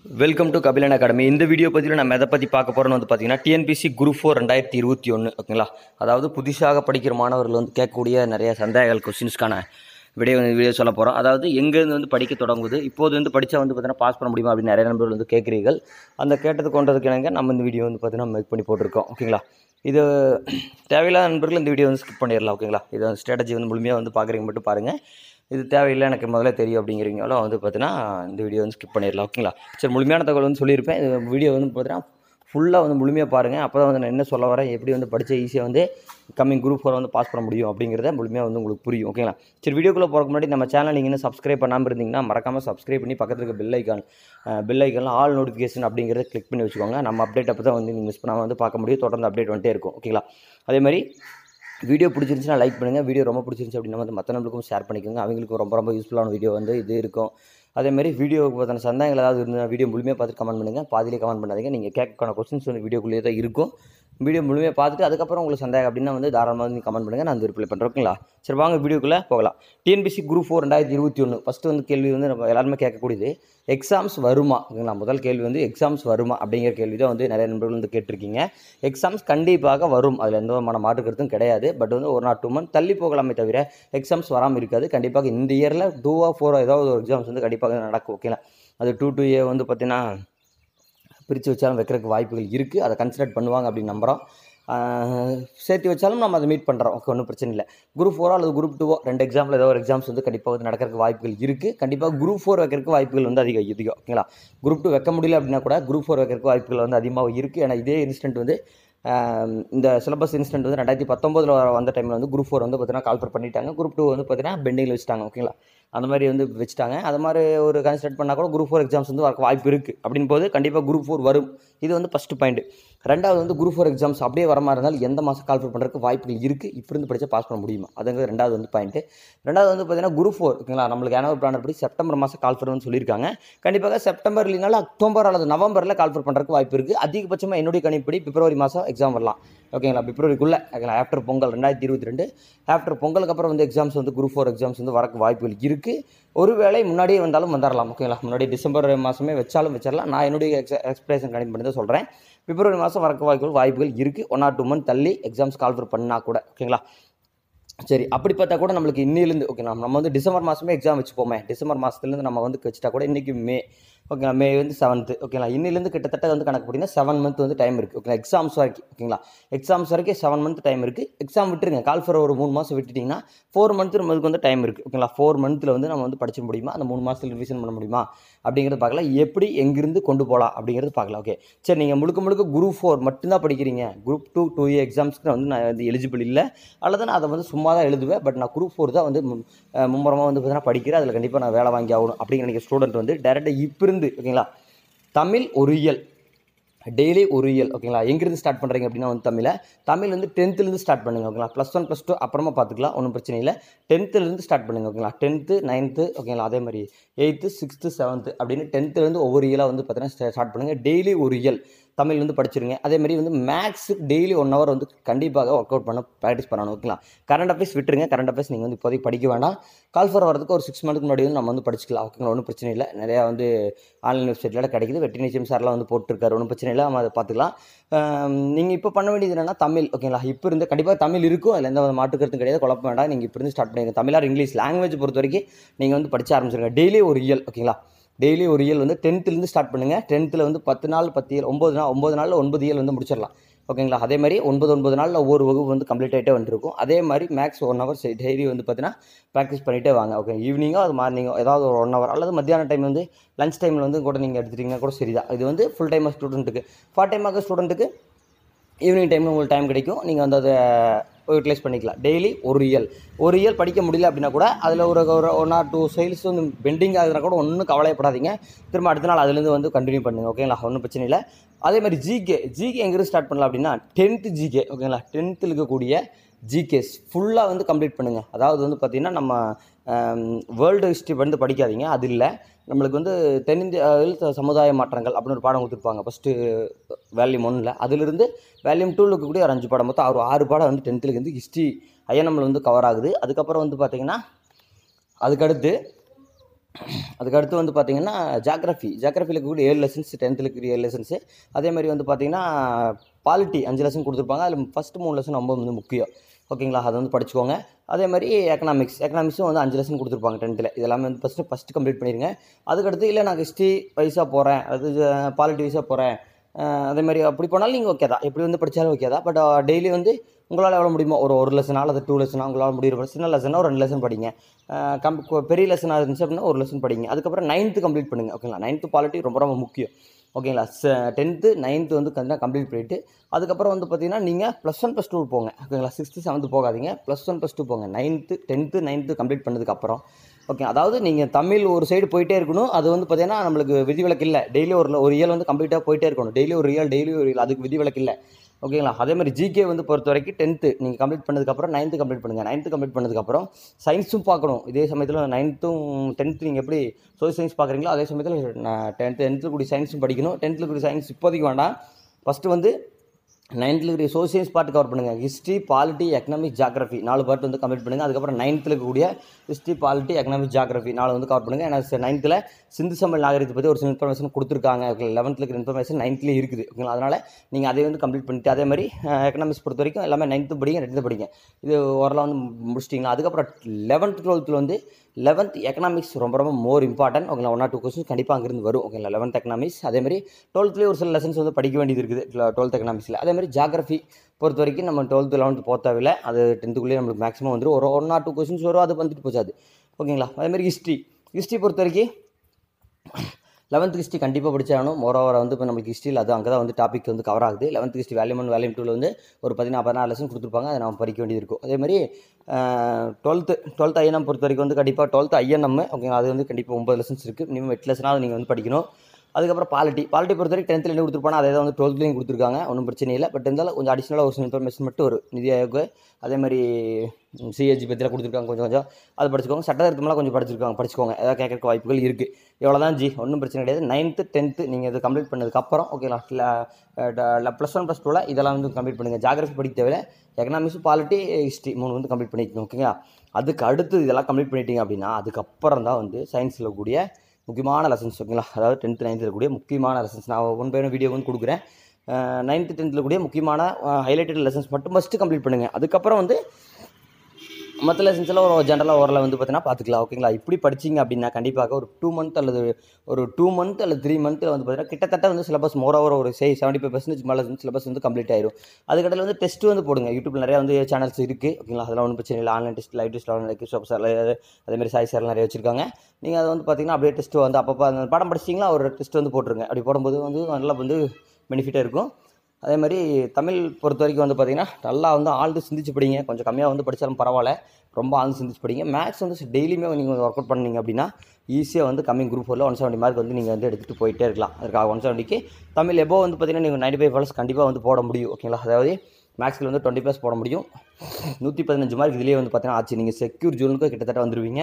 welcome to Kapilan academy இந்த video பதிவில் நம்ம எதை பற்றி பார்க்க போகிறோம்னு வந்து பார்த்தீங்கன்னா டிஎன்பிசி குரூப் ஃபோர் ரெண்டாயிரத்தி இருபத்தி ஒன்று ஓகேங்களா அதாவது புதுசாக படிக்கிற மாணவர்கள் வந்து கேட்கக்கூடிய நிறைய சந்தேகங்கள் கொஸ்டின்ஸ்க்கான விடை வந்து வீடியோ சொல்ல போகிறோம் அதாவது எங்கேருந்து வந்து படிக்க தொடங்குது இப்போது வந்து படித்தா வந்து பார்த்தீங்கன்னா பாஸ் பண்ண முடியுமா அப்படின்னு நிறைய நண்பர்கள் வந்து கேட்குறீர்கள் அந்த கேட்டது கொண்டதுக்கு இணங்க நம்ம இந்த வீடியோ வந்து பார்த்தீங்கன்னா மேக் பண்ணி போட்டிருக்கோம் ஓகேங்களா இது தேவையில்லாத நண்பர்கள் இந்த வீடியோ வந்து ஸ்கிப் பண்ணிடலாம் ஓகேங்களா இது ஸ்ட்ராட்டஜி வந்து முழுமையாக வந்து பார்க்குறீங்க மட்டும் பாருங்கள் இது தேவையில்லை எனக்கு முதல்ல தெரியும் அப்படிங்கிறீங்களும் வந்து பார்த்தீங்கன்னா இந்த வீடியோ வந்து ஸ்கிப் பண்ணிடலாம் ஓகேங்களா சரி முழுமையான தகவல் வந்து சொல்லியிருப்பேன் இது வீடியோ வந்து பார்த்தீங்கன்னா ஃபுல்லாக வந்து முழுமையாக பாருங்கள் அப்போ தான் வந்து நான் என்ன சொல்ல வரேன் எப்படி வந்து படித்த ஈஸியாக வந்து கம்மிங் குரூப் ஃபோர் வந்து பாஸ் பண்ண முடியும் அப்படிங்கிறத முழுமையாக வந்து உங்களுக்கு புரியும் ஓகேங்களா சரி வீடியோக்குள்ளே போகிறக்கு முன்னாடி நம்ம சேனல் நீங்கள் இன்னும் சப்ஸ்கிரைப் பண்ணாமல் இருந்தீங்கன்னா மறக்காமல் சப்ஸ்கிரைப் பண்ணி பக்கத்தில் இருக்க பெல் ஐக்கான் பெல் ஐக்கானில் ஆல் நோட்டிஃபிகேஷன் அப்படிங்கிறத கிளிக் பண்ணி வச்சுக்கோங்க நம்ம அப்டேட் அப்போ தான் வந்து நீங்கள் மிஸ் பண்ணாமல் வந்து பார்க்க முடியும் தொடர்ந்து அப்டேட் வந்துட்டே இருக்கும் ஓகேங்களா அதே மாதிரி வீடியோ பிடிச்சிருந்துச்சுன்னா லைக் பண்ணுங்கள் வீடியோ ரொம்ப பிடிச்சிருந்துச்சு அப்படின்னா வந்து மற்ற நம்பளுக்கும் ஷேர் பண்ணிக்கோங்க அவங்களுக்கும் ரொம்ப ரொம்ப யூஸ்ஃபுல்லான வீடியோ வந்து இது இருக்கும் அதேமாதிரி வீடியோவுக்கு பார்த்தான சந்தேகங்கள் ஏதாவது இருந்தால் வீடியோ முழுமையாக பார்த்துட்டு கமெண்ட் பண்ணுங்கள் பாதியிலே கமெண்ட் பண்ணாதீங்க நீங்கள் கேட்கக்கான கொஸ்டின்ஸ் வந்து வீடியோக்குள்ளேயே தான் இருக்கும் வீடியோ முழுமையாக பார்த்துட்டு அதுக்கப்புறம் உங்களுக்கு சந்தேகம் அப்படின்னா வந்து தாராளமாக வந்து கமெண்ட் பண்ணுங்கள் நான் வந்து ரிப்ளை பண்ணுறேன் ஓகேங்களா சரி வாங்க வீடியோக்குள்ளே போகலாம் டிஎன்பிசி குரூப் ஃபோர் ரெண்டாயிரத்தி இருபத்தி ஒன்று ஃபஸ்ட்டு வந்து கேள்வி வந்து நம்ம எல்லாருமே கேட்கக்கூடியது எக்ஸாம்ஸ் வருமா ஓகேங்களா முதல் கேள்வி வந்து எக்ஸாம்ஸ் வருமா அப்படிங்கிற கேள்வி தான் வந்து நிறைய நண்பர்கள் வந்து கேட்டிருக்கீங்க எக்ஸாம்ஸ் கண்டிப்பாக வரும் அதில் எந்த விதமான மாற்று கருத்தும் கிடையாது பட் வந்து ஒரு நாள் டூ மந்த் தள்ளி போகலாமே தவிர எக்ஸாம்ஸ் வராமல் இருக்காது கண்டிப்பாக இந்த இயரில் டூவா ஃபோரோ ஏதாவது ஒரு எக்ஸாம்ஸ் வந்து கண்டிப்பாக நடக்கும் ஓகேங்களா அது டூ டூ ஏ வந்து பார்த்தீங்கன்னா பிரித்து வச்சாலும் வைக்கிறதுக்கு வாய்ப்புகள் இருக்குது அதை கன்சிடர் பண்ணுவாங்க அப்படின்னு நம்புகிறோம் ஆஹ் சேர்த்து வச்சாலும் நம்ம அதை மீட் பண்ணுறோம் ஓகே ஒன்றும் பிரச்சனை இல்லை குரூப் ஃபோரோ அல்லது குரூப் டூவோ ரெண்டு எக்ஸாம்பிள் ஏதோ ஒரு எக்ஸாம்ஸ் வந்து கண்டிப்பாக வந்து நடக்கிறதுக்கு வாய்ப்புகள் இருக்குது கண்டிப்பாக குரூப் ஃபோர் வைக்கிறதுக்கு வாய்ப்புகள் வந்து அதிகம் அதிகம் ஓகேங்களா குரூப் டூ வைக்க முடியல அப்படின்னா கூட குரூப் ஃபோர் வைக்கிறதுக்கு வாய்ப்புகள் வந்து அதிகமாக இருக்குது ஏன்னா இதே இன்ஸ்டன்ட் வந்து ஆஹ் இந்த சிலபஸ் இன்ஸ்டன்ட் வந்து ரெண்டாயிரத்தி பத்தொம்போதில் வந்த டைமில் வந்து குரூப் ஃபோர் வந்து பார்த்தீங்கன்னா கால்ஃபர் பண்ணிட்டாங்க குரூப் டூ வந்து பார்த்தீங்கன்னா பெண்டிங்கில் வச்சுட்டாங்க ஓகேங்களா அந்த மாதிரி வந்து வச்சுட்டாங்க அது மாதிரி ஒரு கன்சிடர் பண்ணால் கூட குரூப் ஃபோர் எக்ஸாம்ஸ் வந்து வரக்கு வாய்ப்பு இருக்குது அப்படின் போது கண்டிப்பாக குரூப் ஃபோர் வரும் இது வந்து ஃபஸ்ட்டு பாயிண்ட் ரெண்டாவது வந்து குரூப் ஃபோர் எக்ஸாம்ஸ் அப்படியே வர மாதிரி இருந்தால் எந்த மாதம் கால்ஃபர் பண்ணுறதுக்கு வாய்ப்புகள் இருக்குது இப்போ இருந்து படித்தா பாஸ் பண்ண முடியுமா அதுங்கிறது ரெண்டாவது வந்து பாயிண்ட்டு ரெண்டாவது வந்து பார்த்தீங்கன்னா குரூப் ஃபோர் ஓகேங்களா நம்மளுக்கு ஆனவர் பிளானர் படி செப்டம்பர் மாதம் கால்ஃபர்னு சொல்லியிருக்காங்க கண்டிப்பாக செப்டம்பர் இல்லைனாலும் அக்டோபர் அல்லது நவம்பரில் கால்ஃபர் பண்ணுறதுக்கு வாய்ப்பு இருக்குது அதிகபட்சமாக என்னுடைய கணிப்படி பிப்ரவரி மாதம் எக்ஸாம் வரலாம் ஓகேங்களா பிப்ரவரிக்குள்ளே ஓகேங்களா ஆஃப்டர் பொங்கல் ரெண்டாயிரத்தி இருபத்தி ரெண்டு ஆஃப்டர் பொங்கலுக்கு அப்புறம் வந்து எக்ஸாம்ஸ் வந்து குரூப் ஃபோர் எக்ஸாம்ஸ் வந்து வரக்கு வாய்ப்புகள் இருக்குது ஒருவேளை முன்னாடியே வந்தாலும் வந்துடலாம் ஓகேங்களா முன்னாடி டிசம்பர் மாதமே வச்சாலும் வச்சிடலாம் நான் என்னுடைய எக்ஸ் எக்ஸ்பிரேஷன் கணிப்பு பண்ணி தான் சொல்கிறேன் பிப்ரவரி மாதம் வரக்கு வாய்ப்புகள் வாய்ப்புகள் இருக்குது ஒன் ஆர் டூ மந்த் தள்ளி எக்ஸாம்ஸ் கால்ஃபர் பண்ணால் கூட ஓகேங்களா சரி அப்படி பார்த்தா கூட நம்மளுக்கு இன்னிலேருந்து ஓகே நம்ம வந்து டிசம்பர் மாதமே எக்ஸாம் வச்சுப்போமே டிசம்பர் மாதத்துலேருந்து நம்ம வந்து வச்சுட்டா கூட இன்றைக்கி மே ஓகேங்களா மே வந்து செவன்த்து ஓகேங்களா இன்னிலேருந்து கிட்டத்தட்ட வந்து கணக்கு போட்டிங்கன்னா செவன் மந்த் வந்து டைம் இருக்குது ஓகேங்களா எக்ஸாம்ஸ் வரைக்கும் ஓகேங்களா எக்ஸாம்ஸ் வரைக்கும் செவன் மந்த் டைம் இருக்குது எக்ஸாம் விட்டுருங்க கால் ஃபார் ஒரு மூணு மாதம் விட்டுட்டிங்கன்னா ஃபோர் மந்த் நம்மளுக்கு வந்து டைம் இருக்குது ஓகேங்களா ஃபோர் மந்த்தில் வந்து நம்ம வந்து படிச்சிட முடியுமா அந்த மூணு மாதத்தில் ரிவிஷன் பண்ண முடியுமா அப்படிங்கிறத பார்க்கலாம் எப்படி எங்கிருந்து கொண்டு போகலாம் அப்படிங்கிறது பார்க்கலாம் ஓகே சரி நீங்கள் முழுக்க முழுக்க குரூப் ஃபோர் மட்டும்தான் படிக்கிறீங்க குரூப் டூ டூ ஏ எக்ஸாம்ஸ்க்கு வந்து நான் வந்து எலிஜிபிள் இல்லை அல்லது நான் அதை வந்து சும்மா தான் எழுதுவேன் பட் நான் குரூப் ஃபோர் தான் வந்து மு- அஹ் மும்முரமாக வந்து பார்த்தீங்கன்னா படிக்கிறேன் அதில் கண்டிப்பாக நான் வேலை வாங்கி ஆகணும் அப்படிங்கிற நினைக்கிற ஸ்டூடெண்ட் வந்து டேரெக்டாக இப்போ இருந்து ஓகேங்களா தமிழ் ஒரு இயல் டெய்லி ஒரு இயல் ஓகேங்களா எங்கிருந்து ஸ்டார்ட் பண்ணுறீங்க அப்படின்னா வந்து தமிழை தமிழ் வந்து டென்த்துலேருந்து ஸ்டார்ட் பண்ணுங்க ஓகேங்களா ப்ளஸ் ஒன் ப்ளஸ் டூ அப்புறமா பார்த்துக்கலாம் ஒன்றும் பிரச்சனை இல்லை டென்த்துலேருந்து ஸ்டார்ட் பண்ணுங்க ஓகேங்களா டென்த்து நைன்த்து ஓகேங்களா அதே மாதிரி எயித்து சிக்ஸ்த்து செவன்த்து அப்படின்னு டென்த்துலேருந்து ஒவ்வொரு இயலாக வந்து பார்த்தீங்கன்னா ஸ்டார்ட் பண்ணுங்கள் டெய்லி ஒரு இயல் தமிழ் வந்து படிச்சிருங்க அதே மாதிரி வந்து மேக்ஸ் டெய்லி ஒன் ஹவர் வந்து கண்டிப்பாக ஒர்க் அவுட் பண்ண ப்ராக்டிஸ் பண்ணணும் ஓகேங்களா கரண்ட் அஃபேர்ஸ் விட்டுருங்க கரண்ட் அஃபேர்ஸ் நீங்கள் வந்து இப்போதைக்கு படிக்க வேண்டாம் கால் ஃபார் வரதுக்கு ஒரு சிக்ஸ் மந்த்துக்கு முன்னாடி வந்து நம்ம வந்து படிச்சுக்கலாம் ஓகேங்களா ஒன்றும் பிரச்சனை இல்லை நிறையா வந்து ஆன்லைன் வெப்சைட்டில் கிடைக்குது வெட்டி நிச்சயம் சார்லாம் வந்து போட்டிருக்காரு ஒன்றும் பிரச்சனை இல்லை நம்ம அதை பார்த்துக்கலாம் நீங்கள் இப்போ பண்ண வேண்டியது என்னன்னா தமிழ் ஓகேங்களா இப்போ இருந்து கண்டிப்பாக தமிழ் இருக்கும் அதில் எந்த மாற்று கருத்தும் கிடையாது குழப்பம் வேண்டாம் நீங்கள் இப்போ இருந்து ஸ்டார்ட் பண்ணிங்க தமிழ் ஆர் இங்கிலீஷ் லாங்குவேஜ் பொறுத்த வரைக்கும் நீங்கள் வந்து படிக்க ஆரம்பிச்சிருங்க டெய்லி ஒரு இயல் ஓகேங்களா டெய்லி ஒரு இயல் வந்து டென்த்துலேருந்து ஸ்டார்ட் பண்ணுங்கள் டென்த்தில் வந்து பத்து நாள் பத்து இயல் ஒம்பது நாள் ஒம்பது நாளில் ஒன்பது இயல் வந்து முடிச்சிடலாம் ஓகேங்களா அதே மாதிரி ஒன்பது ஒன்பது நாளில் ஒவ்வொரு வகுப்பு வந்து கம்ப்ளீட் ஆகிட்டே வந்துருக்கும் அதே மாதிரி மேக்ஸ் ஒன் ஹவர் டெய்லி வந்து பார்த்தீங்கன்னா ப்ராக்டிஸ் பண்ணிகிட்டே வாங்க ஓகே ஈவினிங்கோ அது மார்னிங்கோ ஏதாவது ஒரு ஒன் ஹவர் அல்லது மத்தியான டைம் வந்து லஞ்ச் டைமில் வந்து கூட நீங்கள் எடுத்துட்டிங்கன்னா கூட சரிதான் இது வந்து ஃபுல் டைம் ஸ்டூடெண்ட்டுக்கு பார்ட் டைம் ஆக ஸ்டூடெண்ட்டுக்கு ஈவினிங் டைமில் உங்களுக்கு டைம் கிடைக்கும் நீங்கள் வந்து அதை யூட்டிலைஸ் பண்ணிக்கலாம் டெய்லி ஒரு இயல் ஒரு இயல் படிக்க முடியல அப்படின்னா கூட அதில் ஒரு ஒரு ஒன் ஆர் டூ சைல்ஸ் வந்து பெண்டிங் ஆகுதுனா கூட ஒன்றும் கவலைப்படாதீங்க திரும்ப அடுத்த நாள் அதுலேருந்து வந்து கண்டினியூ பண்ணுங்க ஓகேங்களா ஒன்றும் பிரச்சனை இல்லை அதே மாதிரி ஜிகே ஜிகே எங்கிருந்து ஸ்டார்ட் பண்ணலாம் அப்படின்னா டென்த்து ஜிகே ஓகேங்களா டென்த்தில் இருக்கக்கூடிய ஜிகேஸ் ஃபுல்லாக வந்து கம்ப்ளீட் பண்ணுங்கள் அதாவது வந்து பார்த்திங்கன்னா நம்ம வேர்ல்டு ஹிஸ்ட்ரி வந்து படிக்காதீங்க அது இல்லை நம்மளுக்கு வந்து தென்னிந்தியாவில் ச- சமுதாய மாற்றங்கள் அப்படின்னு ஒரு பாடம் கொடுத்துருப்பாங்க ஃபஸ்ட்டு வேல்யூம் ஒன்றில் அதிலிருந்து வேல்யூம் டூவில் இருக்கக்கூடிய ஒரு அஞ்சு பாடம் மொத்தம் ஒரு ஆறு பாடம் வந்து டென்த்துக்கு வந்து ஹிஸ்ட்ரி ஐஎன்எம்மில் வந்து கவர் ஆகுது அதுக்கப்புறம் வந்து பார்த்திங்கன்னா அதுக்கடுத்து அதுக்கடுத்து வந்து பார்த்தீங்கன்னா ஜாகிரஃபி ஜாகிரஃபியில் இருக்கக்கூடிய ஏழு லெசன்ஸ் டென்த்தில் இருக்கிற ஏழு லெசன்ஸு அதே மாதிரி வந்து பார்த்தீங்கன்னா பாலிட்டி அஞ்சு லெசன் கொடுத்துருப்பாங்க அதில் ஃபஸ்ட்டு மூணு லெசன் ரொம்ப வந்து முக்கியம் ஓகேங்களா அதை வந்து படிச்சுக்கோங்க அதே மாதிரி எக்கனாமிக்ஸ் எக்கனாமிக்ஸும் வந்து அஞ்சு லெசன் கொடுத்துருப்பாங்க டென்த்தில் இதெல்லாமே வந்து ஃபஸ்ட்டு ஃபஸ்ட்டு கம்ப்ளீட் பண்ணிடுங்க அதுக்கடுத்து இல்லை நான் ஹிஸ்ட்ரி வைஸாக போகிறேன் அது பாலிட்டி வைஸாக போகிறேன் அதே மாதிரி அப்படி போனாலும் நீங்கள் ஓகே தான் எப்படி வந்து படித்தாலும் ஓகே தான் பட் டெய்லி வந்து உங்களால் எவ்வளோ முடியுமோ ஒரு ஒரு லெசனாக அல்லது டூ லெசனாக உங்களால் முடியுற சின்ன லெசனாக ஒரு ரெண்டு லெசன் படிங்க அஹ் கம் கொ- பெரிய லெசனாக இருந்துச்சு அப்படின்னா ஒரு லெசன் படிங்க அதுக்கப்புறம் நைன்த்து கம்ப்ளீட் பண்ணுங்கள் ஓகேங்களா நைன்த்து பாலிட்டி ரொம்ப ரொம்ப முக்கியம் ஓகேங்களா டென்த்து நைன்த்து வந்து பார்த்தீங்கன்னா கம்ப்ளீட் பண்ணிவிட்டு அதுக்கப்புறம் வந்து பார்த்தீங்கன்னா நீங்கள் ப்ளஸ் ஒன் ப்ளஸ் டூ போங்க ஓகேங்களா சிக்ஸ்த்து செவன்த்து போகாதீங்க ப்ளஸ் ஒன் ப்ளஸ் டூ போங்க நைன்த்து டென்த்து நைன்த்து கம்ப்ளீட் பண்ணதுக்கப்புறம் ஓகே அதாவது நீங்கள் தமிழ் ஒரு சைடு போயிட்டே இருக்கணும் அது வந்து பார்த்தீங்கன்னா நம்மளுக்கு விதிவிலக்கு இல்லை டெய்லி ஒரு ஒரு இயல் வந்து கம்ப்ளீட்டாக போயிட்டே இருக்கணும் டெய்லி ஒரு இயல் டெய்லி ஒரு இயல் அதுக்கு விதிவிலக்கு இல்லை ஓகேங்களா அதே மாதிரி ஜிகே வந்து பொறுத்த வரைக்கும் டென்த்து நீங்கள் கம்ப்ளீட் பண்ணதுக்கப்புறம் நைன்த்து கம்ப்ளீட் பண்ணுங்கள் நைன்த்து கம்ப்ளீட் பண்ணதுக்கப்புறம் சயின்ஸும் பார்க்கணும் இதே சமயத்தில் நைன்த்தும் டென்த்து நீங்கள் எப்படி சோசியல் சயின்ஸ் பார்க்குறீங்களோ அதே சமயத்தில் நான் டென்த்து டென்த்தில் கூடிய சயின்ஸும் படிக்கணும் டென்த்தில் கூடிய சயின்ஸ் இப்போதைக்கு வேண்டாம் ஃபஸ்ட்டு வந்து நைன்த்தில் இருக்கிற சோசியல் சயின்ஸ் பார்ட் கவர் பண்ணுங்கள் ஹிஸ்ட்ரி பாலிட்டி எக்கனாமிக் ஜாகிரஃபி நாலு பார்ட் வந்து கம்ப்ளீட் பண்ணுங்கள் அதுக்கப்புறம் நைன்த்தில் இருக்கக்கூடிய ஹிஸ்ட்ரி பாலிட்டி எக்கனாமிக் ஜாகிரஃபி நாலு வந்து கவர் பண்ணுங்கள் ஏன்னா நைன்த்தில் சிந்து சம்பள் நாகரிகத்தை பற்றி ஒரு சில இன்ஃபர்மேஷன் கொடுத்துருக்காங்க ஓகே லெவன்த்தில் இருக்கிற இன்ஃபர்மேஷன் நைன்த்லேயே இருக்குது ஓகேங்களா அதனால் நீங்கள் அதை வந்து கம்ப்ளீட் பண்ணிட்டு அதே மாதிரி எக்கனாமிக்ஸ் பொறுத்த வரைக்கும் எல்லாமே நைன்த்து படிங்க ரெண்டு படிங்க இது ஓரளவு வந்து முடிச்சிட்டிங்களா அதுக்கப்புறம் லெவன்த் டுவெல்த்தில் வந்து லெவன்த் எக்கனாமிக்ஸ் ரொம்ப ரொம்ப மோர் இம்பார்ட்டன்ட் ஓகேங்களா ஒன் ஆர் டூ கொஸ்டின் கண்டிப்பாக அங்கிருந்து வரும் ஓகேங்களா லெவன்த் எக்கனாமிக்ஸ் அதே மாதிரி டுவெல்த்லேயே ஒரு சில லெசன்ஸ் வந்து படிக்க வேண்டியது இருக்குது டுவெல்த் எக்கனாமிக்ஸில் அதே மாதிரி ஜாகிரஃபி பொறுத்த வரைக்கும் நம்ம டுவெல்த்து லெவன்த்து போக தேவையில்ல அது டென்த்துக்குள்ளேயே நம்மளுக்கு மேக்ஸிமம் வந்துடும் ஒரு ஒன் ஆர் டூ கொஸ்டின்ஸ் வரும் அது வந்துட்டு போச்சாது ஓகேங்களா அதே மாதிரி ஹிஸ்ட்ரி ஹிஸ்ட்ரி பொறுத்த வரைக்கும் லெவன்த் ஹிஸ்ட்ரி கண்டிப்பாக படிச்சாகணும் மோரோவர் வந்து இப்போ நம்மளுக்கு ஹிஸ்ட்ரியில் அது அங்கே தான் வந்து டாபிக் வந்து கவர் ஆகுது லெவன்த் ஹிஸ்ட்ரி வேல்யூம் ஒன் வேல்யூம் டூவில் வந்து ஒரு பதினாறு பதினாறு லெசன் கொடுத்துருப்பாங்க அதை நம்ம படிக்க வேண்டியது இருக்கும் அதே மாதிரி டுவெல்த்து டுவெல்த் ஐஎன்எம் பொறுத்த வரைக்கும் வந்து கண்டிப்பாக டுவெல்த் ஐஎன்எம் ஓகேங்களா அது வந்து கண்டிப்பாக ஒம்பது லெசன்ஸ் இருக்குது மினிமம் எட்டு லெசனாவது நீங்கள் வந்து படிக்கணும் அதுக்கப்புறம் பாலிட்டி பாலிட்டி பொறுத்த வரைக்கும் டென்த்தில் என்ன கொடுத்துருப்பாங்க அதே தான் வந்து டுவெல்த்லேயும் கொடுத்துருக்காங்க ஒன்றும் பிரச்சனை இல்லை பட் இருந்தாலும் கொஞ்சம் அடிஷ்னலாக ஒரு சில இன்ஃபர்மேஷன் மட்டும் ஒரு நிதி ஆயோக் அதே மாதிரி சிஏஜி பற்றிலாம் கொடுத்துருக்காங்க கொஞ்சம் கொஞ்சம் அது படிச்சுக்கோங்க சட்டத்திருத்தமெல்லாம் கொஞ்சம் படிச்சிருக்காங்க படிச்சுக்கோங்க ஏதாவது கேட்கறக்கு வாய்ப்புகள் இருக்குது இவ்வளோ தான் ஜி ஒன்றும் பிரச்சனை கிடையாது நைன்த்து டென்த்து நீங்கள் இது கம்ப்ளீட் பண்ணதுக்கப்புறம் ஓகேங்களா ப்ளஸ் ஒன் ப்ளஸ் டூவில் இதெல்லாம் வந்து கம்ப்ளீட் பண்ணுங்கள் ஜாகிரஃபி படிக்க தேவையில்ல எக்கனாமிக்ஸ் பாலிட்டி ஹிஸ்ட்ரி மூணு வந்து கம்ப்ளீட் பண்ணிக்கணும் ஓகேங்களா அதுக்கு அடுத்து இதெல்லாம் கம்ப்ளீட் பண்ணிட்டீங்க அப்படின்னா அதுக்கப்புறம் தான் வந்து சயின்ஸில் கூடிய முக்கியமான லெசன்ஸ் ஓகேங்களா அதாவது டென்த்து நைன்த்தில் கூடிய முக்கியமான லெசன்ஸ் நான் ஒன் பை வீடியோ வந்து கொடுக்குறேன் நைன்த்து டென்த்தில் கூடிய முக்கியமான ஹைலைட்டட் லெசன்ஸ் மட்டும் ஃபஸ்ட்டு கம்ப்ளீட் பண்ணுங்கள் அதுக்கப்புறம் வந்து மற்ற லெசன்ஸ் எல்லாம் ஒரு ஜென்ரலாக ஓரளவு வந்து பார்த்தீங்கன்னா பார்த்துக்கலாம் ஓகேங்களா இப்படி படிச்சிங்க அப்படின்னா கண்டிப்பாக ஒரு டூ மந்த் அல்லது ஒரு டூ மந்த் அல்லது த்ரீ மந்த்தில் வந்து பார்த்தீங்கன்னா கிட்டத்தட்ட வந்து சிலபஸ் மோர் ஓவர் ஒரு சே செவன்ட்டி ஃபைவ் பர்சன்டேஜ் மேலே வந்து சிலபஸ் வந்து கம்ப்ளீட் ஆயிரும் அதுக்கடையில் வந்து டெஸ்ட் வந்து போடுங்க யூடியூப்ல நிறைய வந்து சேனல்ஸ் இருக்குது ஓகேங்களா அதெல்லாம் ஒன்றும் பிரச்சனை இல்லை online test live test live shop sir அதேமாதிரி சாய் சார்லாம் நிறைய வச்சிருக்காங்க நீங்கள் அதை வந்து பார்த்தீங்கன்னா அப்படியே டெஸ்ட் வந்து அப்பப்போ அந்த படம் படிச்சிட்டிங்களா ஒரு டெஸ்ட் வந்து போட்டுருங்க அப்படி போடும்போது வந்து நல்லா வந்து பெனிஃபிட்டாக இருக்கும் அதே மாதிரி தமிழ் பொறுத்த வரைக்கும் வந்து பார்த்தீங்கன்னா நல்லா வந்து ஆழ்ந்து சிந்திச்சு படிங்க கொஞ்சம் கம்மியாக வந்து படித்தாலும் பரவாயில்ல ரொம்ப ஆழ்ந்து சிந்திச்சு படிங்க மேக்ஸ் வந்து டெய்லியுமே நீங்கள் ஒர்க் அவுட் பண்ணீங்க அப்படின்னா ஈஸியாக வந்து கம்மிங் குரூப் ஃபோரில் ஒன் செவன்ட்டி மார்க் வந்து நீங்கள் வந்து எடுத்துகிட்டு போயிட்டே இருக்கலாம் அதுக்காக ஒன் செவன்ட்டிக்கு தமிழ் எபோ வந்து பார்த்தீங்கன்னா நீங்கள் நைன்டி ஃபைவ் ப்ளஸ் கண்டிப்பாக வந்து போட முடியும் ஓகேங்களா அதாவது மேக்ஸில் வந்து டுவெண்ட்டி ப்ளஸ் போட முடியும் நூற்றி பதினஞ்சு மார்க் இதுலேயே வந்து பார்த்தீங்கன்னா ஆச்சு நீங்கள் செக்யூர் ஜோனுக்கு கிட்டத்தட்ட வந்துடுவீங்க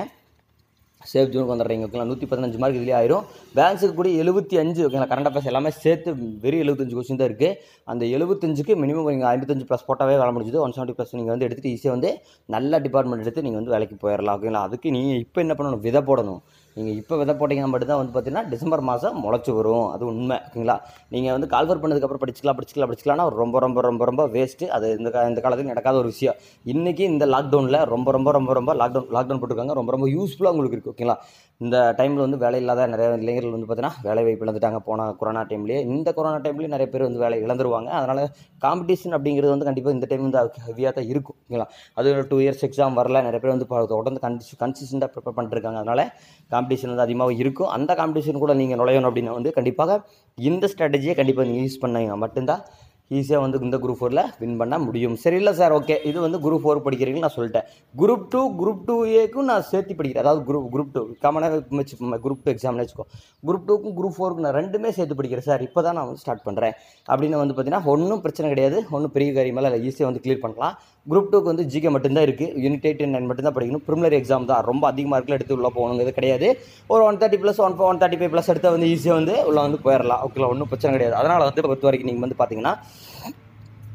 சேஃப் ஜோனுக்கு வந்துடுறீங்க ஓகேங்களா நூற்றி பதினஞ்சு மார்க் இதுலேயே ஆயிரும் பேலன்ஸுக்கு கூட எழுபத்தி அஞ்சு ஓகேங்களா கரண்ட் அஃபேர்ஸ் எல்லாமே சேர்த்து வெறும் எழுபத்தஞ்சு கொஸ்டின் தான் இருக்குது அந்த எழுபத்தஞ்சுக்கு மினிமம் நீங்கள் ஐம்பத்தஞ்சு ப்ளஸ் போட்டாவே வேலை முடிஞ்சது ஒன் செவன்ட்டி ப்ளஸ் நீங்கள் வந்து எடுத்துகிட்டு ஈஸியாக வந்து நல்ல டிபார்ட்மெண்ட் எடுத்து நீங்கள் வந்து வேலைக்கு போயிடலாம் ஓகேங்களா அதுக்கு நீங்கள் இப்போ என்ன பண்ணணும் விதை போடணும் நீங்கள் இப்போ விதை போட்டிங்கன்னா மட்டும்தான் வந்து பார்த்தீங்கன்னா டிசம்பர் மாதம் முளைச்சி வரும் அது உண்மை ஓகேங்களா நீங்கள் வந்து கால்வர் பண்ணதுக்கப்புறம் படிச்சுக்கலாம் படிச்சுக்கலாம் படிச்சுக்கலாம்னா ரொம்ப ரொம்ப ரொம்ப ரொம்ப வேஸ்ட்டு அது இந்த கா இந்த காலத்தில் நடக்காத ஒரு விஷயம் இன்றைக்கி இந்த லாக்டவுனில் ரொம்ப ரொம்ப ரொம்ப ரொம்ப லாக்டவுன் லாக்டவுன் போட்டிருக்காங்க ரொம்ப ரொம்ப யூஸ்ஃபுல்லாக உங்களுக்கு இருக்குது ஓகேங்களா இந்த டைமில் வந்து வேலை இல்லாத நிறைய இளைஞர்கள் வந்து பார்த்தீங்கன்னா வேலை வாய்ப்பு இழந்துட்டாங்க போன கொரோனா டைம்லேயே இந்த கொரோனா டைம்லேயே நிறைய பேர் வந்து வேலை இழந்துருவாங்க அதனால் காம்படிஷன் அப்படிங்கிறது வந்து கண்டிப்பாக இந்த டைம் வந்து ஹெவியாக தான் இருக்கும் ஓகேங்களா அது ஒரு டூ இயர்ஸ் எக்ஸாம் வரல நிறைய பேர் வந்து ப- தொடர்ந்து கன்சி கன்சிஸ்டண்ட்டாக ப்ரிப்பேர் பண்ணிருக்காங்க அதனால் காம்படிஷன் வந்து அதிகமாக இருக்கும் அந்த காம்படிஷன் கூட நீங்கள் நுழையணும் அப்படின்னா வந்து கண்டிப்பாக இந்த ஸ்ட்ராட்டஜியை கண்டிப்பாக நீங்கள் யூஸ் பண்ணீங்க மட்டும்தான் ஈஸியாக வந்து இந்த குரூப் ஃபோரில் வின் பண்ண முடியும் சரி இல்லை சார் ஓகே இது வந்து குரூப் ஃபோர் படிக்கிறீங்க நான் சொல்லிட்டேன் குரூப் டூ குரூப் டூ ஏக்கும் நான் சேர்த்து படிக்கிறேன் அதாவது குரூப் குரூப் டூ காமனாக வச்சு குரூப் டூ எக்ஸாம்னு வச்சுக்கோ குரூப் டூக்கும் குரூப் ஃபோருக்கும் நான் ரெண்டுமே சேர்த்து படிக்கிறேன் சார் இப்போ தான் நான் வந்து ஸ்டார்ட் பண்ணுறேன் அப்படின்னு வந்து பார்த்தீங்கன்னா ஒன்றும் பிரச்சனை கிடையாது ஒன்றும் பெரிய காரியமெல்லாம் இல்லை ஈஸியாக வந்து கிளியர் பண்ணலாம் குரூப் டூக்கு வந்து ஜிகே மட்டும்தான் இருக்குது யூனிட் எயிட் நைன் மட்டும்தான் படிக்கணும் ப்ரிமிலரி எக்ஸாம் தான் ரொம்ப அதிக மார்க்கில் எடுத்து உள்ளே போகணுங்கிறது கிடையாது ஒரு one thirty plus one one thirty five plus எடுத்தால் வந்து ஈஸியாக வந்து உள்ள வந்து போயிடலாம் ஓகேங்களா ஒன்றும் பிரச்சனை கிடையாது அதனால் வந்து பொறுத்த வரைக்கும் நீங்கள் வந்து பார்த்தீங்கன்னா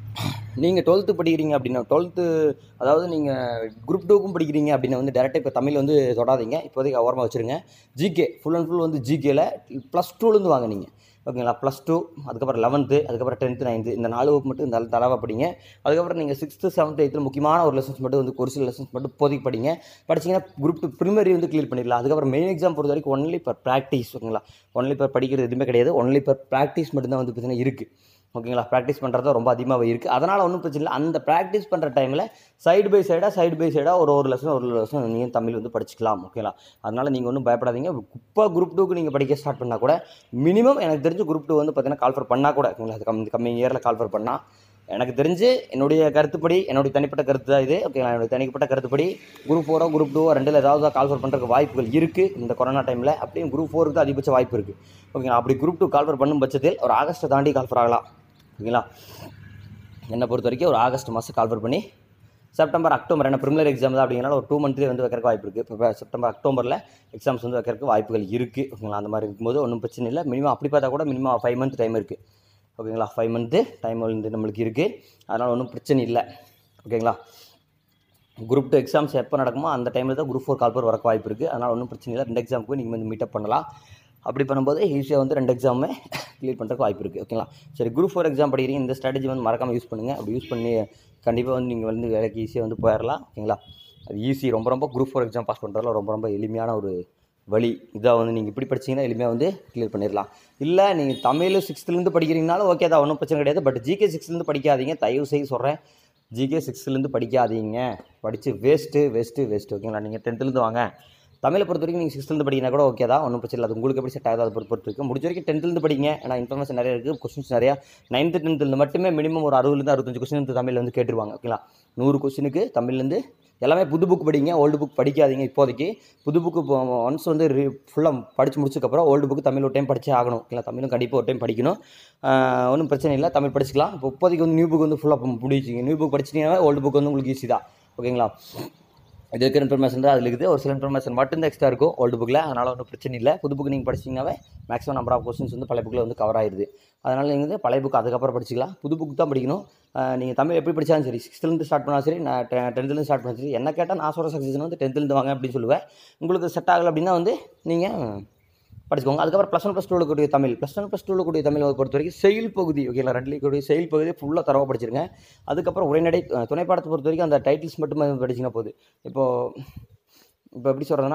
நீங்கள் டுவெல்த்து படிக்கிறீங்க அப்படின்னா டுவெல்த்து அதாவது நீங்கள் குரூப் டூக்கும் படிக்கிறீங்க அப்படின்னா வந்து டேரெக்டாக இப்போ தமிழ் வந்து தொடாதீங்க இப்போதைக்கு ஓரமாக வச்சுருங்க ஜிகே ஃபுல் அண்ட் ஃபுல் வந்து ஜிகேல ப்ளஸ் டூலேருந்து வாங்க நீங்கள் ஓகேங்களா ப்ளஸ் டூ அதுக்கப்புறம் லெவன்த்து அதுக்கப்புறம் டென்த்து நைன்த்து இந்த நாலு வகுப்பு மட்டும் இந்த தடவை படிங்க அதுக்கப்புறம் நீங்கள் சிக்ஸ்த்து செவன்த்து எயித்தில் முக்கியமான ஒரு லெசன்ஸ் மட்டும் வந்து ஒரு சில லெசன்ஸ் மட்டும் இப்போதைக்கு படிங்க படிச்சிங்கன்னா குரூப் டூ ப்ரிமரி வந்து கிளியர் பண்ணிடலாம் அதுக்கப்புறம் மெயின் எக்ஸாம் பொறுத்த வரைக்கும் ஒன்லி பர் ப்ராக்டிஸ் ஓகேங்களா ஒன்லி பர் படிக்கிறது எதுவுமே கிடையாது ஒன்லி பர் ப்ராக்டிஸ் மட்டும்தான் வந்து பார்த்தீங்கன்னா இருக்குது ஓகேங்களா ப்ராக்டிஸ் பண்ணுறது ரொம்ப அதிகமாக இருக்குது அதனால் ஒன்றும் பிரச்சனை இல்லை அந்த ப்ராக்டிஸ் பண்ணுற டைமில் சைடு பை சைடாக சைடு பை சைடாக ஒரு ஒரு லெசன் ஒரு லெசன் நீங்கள் தமிழ் வந்து படிச்சுக்கலாம் ஓகேங்களா அதனால் நீங்கள் ஒன்றும் பயப்படாதீங்க இப்போ குரூப் டூக்கு நீங்கள் படிக்க ஸ்டார்ட் பண்ணால் கூட மினிமம் எனக்கு தெரிஞ்சு குரூப் டூ வந்து பார்த்தீங்கன்னா கால்ஃபர் பண்ணால் கூட ஓகேங்களா அது கம் கம்மிங் இயரில் கால்ஃபர் பண்ணால் எனக்கு தெரிஞ்சு என்னுடைய கருத்துப்படி என்னுடைய தனிப்பட்ட கருத்து தான் இது ஓகேங்களா என்னுடைய தனிப்பட்ட கருத்துப்படி குரூப் ஃபோரோ குரூப் டூவோ ரெண்டில் ஏதாவது கால்ஃபர் பண்ணுறதுக்கு வாய்ப்புகள் இருக்குது இந்த கொரோனா டைமில் அப்படியும் குரூப் ஃபோருக்கு தான் அதிகபட்ச வாய்ப்பு இருக்குது ஓகேங்களா அப்படி குரூப் டூ கால்ஃபர் பண்ணும் பட்சத்தில் ஒரு ஆகஸ்ட்டை தாண்டி கால்ஃபர் ஆகலாம் ஓகேங்களா என்னை பொறுத்த வரைக்கும் ஒரு ஆகஸ்ட் மாதம் கால்ஃபர் பண்ணி செப்டம்பர் அக்டோபர் என்ன ப்ரிமிலர் எக்ஸாம் தான் அப்படிங்கிறனால ஒரு டூ மந்த்லேயே வந்து வைக்கிறக்கு வாய்ப்பு இருக்குது இப்போ செப்டம்பர் அக்டோபரில் எக்ஸாம்ஸ் வந்து வைக்கிறதுக்கு வாய்ப்புகள் இருக்குது ஓகேங்களா அந்த மாதிரி இருக்கும்போது ஒன்றும் பிரச்சனை இல்லை மினிமம் அப்படி பார்த்தா கூட மினிமம் ஃபைவ் மந்த் டைம் இருக்குது ஓகேங்களா ஃபைவ் மந்த்து டைம் வந்து நம்மளுக்கு இருக்குது அதனால் ஒன்றும் பிரச்சனை இல்லை ஓகேங்களா குரூப் டூ எக்ஸாம்ஸ் எப்போ நடக்குமோ அந்த டைமில் தான் குரூப் ஃபோர் கால்பர் வரக்கு வாய்ப்பு இருக்குது அதனால் ஒன்றும் பிரச்சனை இல்லை ரெண்டு எக்ஸாமுக்கு நீங்கள் வந்து மீட்டப் பண்ணலாம் அப்படி பண்ணும்போது ஈஸியாக வந்து ரெண்டு எக்ஸாமே கிளியர் பண்ணுறதுக்கு வாய்ப்பு இருக்குது ஓகேங்களா சரி குரூப் ஃபோர் எக்ஸாம் படிக்கிறீங்க இந்த ஸ்ட்ராட்டஜி வந்து மறக்காமல் யூஸ் பண்ணுங்கள் அப்படி யூஸ் பண்ணி கண்டிப்பாக வந்து நீங்கள் வந்து வேலைக்கு ஈஸியாக வந்து போயிடலாம் ஓகேங்களா அது ஈஸி ரொம்ப ரொம்ப குரூப் ஃபோர் எக்ஸாம் பாஸ் பண்ணுறதுல ரொம்ப ரொம்ப எளிமையான ஒரு வழி இதாக வந்து நீங்கள் இப்படி படிச்சீங்கன்னா எளிமையாக வந்து கிளியர் பண்ணிடலாம் இல்லை நீங்கள் தமிழ் சிக்ஸ்த்துலேருந்து படிக்கிறீங்கனாலும் ஓகே தான் ஒன்றும் பிரச்சனை கிடையாது பட் ஜிகே சிக்ஸ்த்துலேருந்து படிக்காதீங்க தயவு செய்து சொல்கிறேன் ஜிகே சிக்ஸ்த்துலேருந்து படிக்காதீங்க படித்து வேஸ்ட்டு வேஸ்ட்டு வேஸ்ட்டு ஓகேங்களா நீங்கள் டென்த்துலேருந்து வாங்க தமிழை பொறுத்த வரைக்கும் நீங்கள் சிக்ஸ்த்துலேருந்து படிக்கினா கூட ஓகே தான் ஒன்றும் பிரச்சனை இல்லை அது உங்களுக்கு எப்படி செட் ஆகுது அதை பொறுத்து பொறுத்து இருக்குது முடிஞ்ச வரைக்கும் டென்த்துலேருந்து படிங்க ஏன்னா இன்ஃபர்மேஷன் நிறைய இருக்குது கொஸ்டின்ஸ் நிறையா நைன்த்து டென்த்துலேருந்து மட்டுமே மினிமம் ஒரு அறுபதுலேருந்து அறுபத்தஞ்சு கொஸ்டின் வந்து தமிழில் வந்து கேட்டுருவாங்க ஓகேங்களா நூறு கொஸ்டினுக்கு தமிழ்லேருந்து எல்லாமே புது புக் படிங்க ஓல்டு புக் படிக்காதீங்க இப்போதைக்கு புது புக்கு ஒன்ஸ் வந்து ரீ ஃபுல்லாக படித்து முடிச்சதுக்கப்புறம் ஓல்டு புக்கு தமிழ் ஒரு டைம் படிச்சே ஆகணும் ஓகேங்களா தமிழும் கண்டிப்பாக ஒரு டைம் படிக்கணும் ஒன்றும் பிரச்சனை இல்லை தமிழ் படிச்சுக்கலாம் இப்போ இப்போதைக்கு வந்து நியூ புக் வந்து ஃபுல்லாக முடிச்சிங்க நியூ புக் படிச்சிட்டீங்கன்னா ஓல்டு புக் வந்து உங்களுக்கு ஈஸி தான் ஓகேங்களா இது இருக்கிற இன்ஃபர்மேஷன் தான் அதில் இருக்குது ஒரு சில இன்ஃபர்மேஷன் மட்டும் தான் எக்ஸ்ட்ரா இருக்கும் ஓல்டு புக்கில் அதனால் ஒன்றும் பிரச்சனை இல்லை புது புக் நீங்கள் படிச்சிங்கனாவே மேக்ஸிமம் நம்பர் ஆஃப் கொஸ்டின்ஸ் வந்து பழைய புக்கில் வந்து கவர் ஆயிடுது அதனால் நீங்கள் வந்து பழைய புக் அதுக்கப்புறம் படிச்சிக்கலாம் புது புக் தான் படிக்கணும் நீங்கள் தமிழ் எப்படி படித்தாலும் சரி சிக்ஸ்த்துலேருந்து ஸ்டார்ட் பண்ணாலும் சரி நான் டென்த்துலேருந்து ஸ்டார்ட் பண்ணாலும் சரி என்ன கேட்டால் நான் சொல்கிற சக்ஸஸ் வந்து டென்த்துலேருந்து வாங்க அப்படின்னு சொல்லுவேன் உங்களுக்கு செட் ஆகலை அப்படின்னா வந்து நீங்கள் படிச்சுக்கோங்க அதுக்கப்புறம் ப்ளஸ் ஒன் ப்ளஸ் டூவில் கூடிய தமிழ் ப்ளஸ் ஒன் ப்ளஸ் டூவில் கூடிய தமிழ் பொறுத்த வரைக்கும் செயல் பகுதி ஓகேங்களா ரெண்டுலேயும் கூடிய செயல் பகுதி ஃபுல்லாக தரவாக படிச்சிருங்க அதுக்கப்புறம் உரைநடை அஹ், துணைப்பாடத்தை பொறுத்த வரைக்கும் அந்த டைட்டில்ஸ் மட்டும் படிச்சிங்கன்னா போகுது இப்போது இப்போ எப்படி சொல்கிறதுனா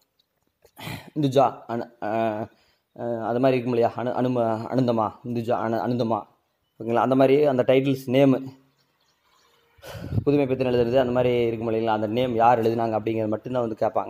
இந்துஜா அனு அஹ், அஹ், அது மாதிரி இருக்கும் இல்லையா அனு அனும அனுந்தமா இந்துஜா அனு அனுந்தமா ஓகேங்களா அந்த மாதிரி அந்த டைட்டில்ஸ் நேமு புதுமை பற்றி எழுதுறது அந்த மாதிரி இருக்கும் இல்லைங்களா அந்த நேம் யார் எழுதுனாங்க அப்படிங்கிறது மட்டும்தான் வந்து கேட்பாங்க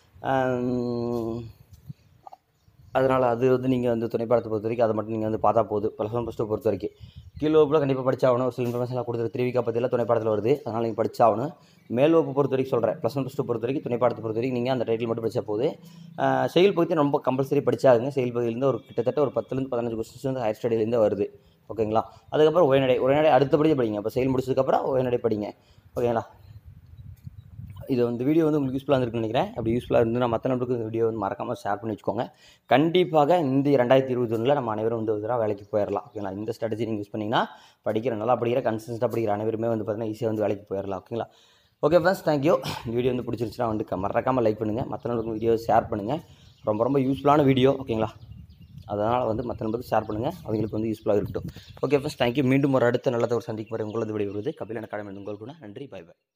அதனால் அது வந்து நீங்கள் வந்து துணைப்பாடத்தை பொறுத்த வரைக்கும் அதை மட்டும் நீங்கள் வந்து பார்த்தா போதும் ப்ளஸ் ஒன் ப்ளஸ் டூ பொறுத்த வரைக்கும் கீழ் வகுப்பில் கண்டிப்பாக படிச்சாகணும் ஒரு சில இன்ஃபர்மேஷன்லாம் கொடுத்துரு திருவிக்கா பற்றியெல்லாம் துணைப்பாடத்தில் வருது அதனால் நீங்கள் படிச்சாகணும் மேல் வகுப்பு பொறுத்த வரைக்கும் சொல்கிறேன் ப்ளஸ் ஒன் ப்ளஸ் டூ பொறுத்த வரைக்கும் துணைப்பாடத்தை பொறுத்த வரைக்கும் நீங்கள் அந்த டைட்டில் மட்டும் படிச்சா போது ஆஹ் செயல் பகுதி ரொம்ப கம்பல்சரி படிச்சாகுங்க செயல் பகுதியிலேருந்து ஒரு கிட்டத்தட்ட ஒரு பத்துலேருந்து பதினஞ்சு கொஸ்டின்ஸ் வந்து ஹையர் ஸ்டடியிலேருந்து வருது ஓகேங்களா அதுக்கப்புறம் உரைநடை உரைநடை அடுத்தபடியே படிங்க இப்போ செயல் முடிச்சதுக்கப்புறம் உரைநடை படிங்க ஓகேங்களா இது வந்து வீடியோ வந்து உங்களுக்கு யூஸ்ஃபுல்லாக இருந்திருக்குன்னு நினைக்கிறேன் அப்படி யூஸ்ஃபுல்லாக இருந்து நான் மற்ற நம்பருக்கு இந்த வீடியோ வந்து மறக்காமல் ஷேர் பண்ணி வச்சுக்கோங்க கண்டிப்பாக இந்த ரெண்டாயிரத்தி இருபத்தொன்னில் நம்ம அனைவரும் வந்து ஒரு வேலைக்கு போயிடலாம் ஓகேங்களா இந்த ஸ்ட்ராட்டஜி நீங்கள் யூஸ் பண்ணிங்கன்னா படிக்கிற நல்லா படிக்கிற கன்சிஸ்டாக படிக்கிற அனைவருமே வந்து பார்த்தீங்கன்னா ஈஸியாக வந்து வேலைக்கு போயிடலாம் ஓகேங்களா ஓகே ஃப்ரெண்ட்ஸ் தேங்க்யூ இந்த வீடியோ வந்து பிடிச்சிருச்சுன்னா வந்து க- மறக்காமல் லைக் பண்ணுங்கள் மற்ற நம்பருக்கு வீடியோ ஷேர் பண்ணுங்கள் ரொம்ப ரொம்ப யூஸ்ஃபுல்லான வீடியோ ஓகேங்களா அதனால் வந்து மற்ற நம்பருக்கு ஷேர் பண்ணுங்கள் அவங்களுக்கு வந்து யூஸ்ஃபுல்லாக இருக்கட்டும் ஓகே ஃப்ரெண்ட்ஸ் தேங்க்யூ மீண்டும் ஒரு அடுத்த நல்லத ஒரு சந்திக்கு வரை உங்களது விடைபெறுவது கபிலன் அகாடமி உங்கள் கூட நன்றி பை பை